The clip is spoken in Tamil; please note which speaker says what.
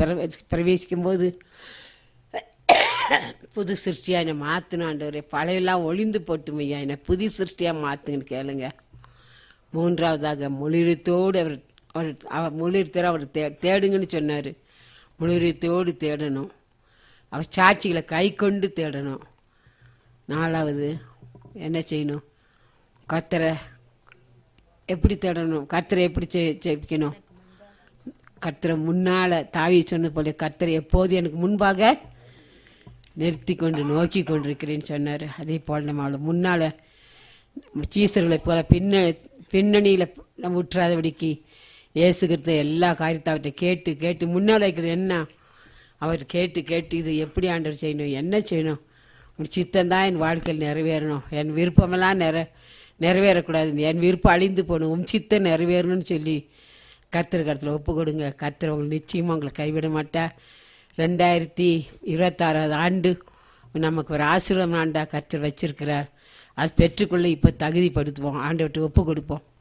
Speaker 1: பிரவே- பிரவேசிக்கும் போது புது சிருஷ்டியாக என்னை மாற்றணும் ஆண்டவரே பழையெல்லாம் ஒளிந்து போட்டும் ஐயா என்னை புது சிருஷ்டியாக மாற்றுங்கன்னு கேளுங்க மூன்றாவதாக முளிரத்தோடு அவர் அவர் அவர் முளிர்த்தோடு அவர் தே தேடுங்கன்னு சொன்னார் முளிரத்தோடு தேடணும் அவர் சாட்சிகளை கை கொண்டு தேடணும் நாலாவது என்ன செய்யணும் கத்தரை எப்படி தேடணும் கத்தரை எப்படி செ- ஜெபிக்கணும் கத்தரை முன்னால தாவி சொன்னது போல கத்தரை எப்போது எனக்கு முன்பாக நிறுத்தி கொண்டு நோக்கி கொண்டிருக்கிறேன்னு சொன்னார் அதே போல் நம்ம அவளை முன்னால் சீசர்களை போல பின்ன பின்னணியில் நம்ம விட்டுறாதபடிக்கு இயேசுகிறத எல்லா காரியத்தை அவர்கிட்ட கேட்டு கேட்டு முன்னால் வைக்கிறது என்ன அவர் கேட்டு கேட்டு இது எப்படி ஆண்டவர் செய்யணும் என்ன செய்யணும் உன் சித்தம் தான் என் வாழ்க்கையில் நிறைவேறணும் என் விருப்பமெல்லாம் நிற நிறைவேறக்கூடாது என் விருப்பம் அழிந்து போகணும் உன் சித்தம் நிறைவேறணும்னு சொல்லி கர்த்தர் கருத்தில் ஒப்பு கொடுங்க கர்த்தர் உங்களுக்கு நிச்சயமாக உங்களை கைவிட மாட்டார் ரெண்டாயிரத்தி இருபத்தாறாவது ஆண்டு நமக்கு ஒரு ஆசீர்வாதம் ஆண்டா கர்த்தர் வச்சிருக்கிறார் அது பெற்றுக்கொள்ள இப்போ தகுதிப்படுத்துவோம் ஆண்டவர்கிட்ட ஒப்பு கொடுப்போம்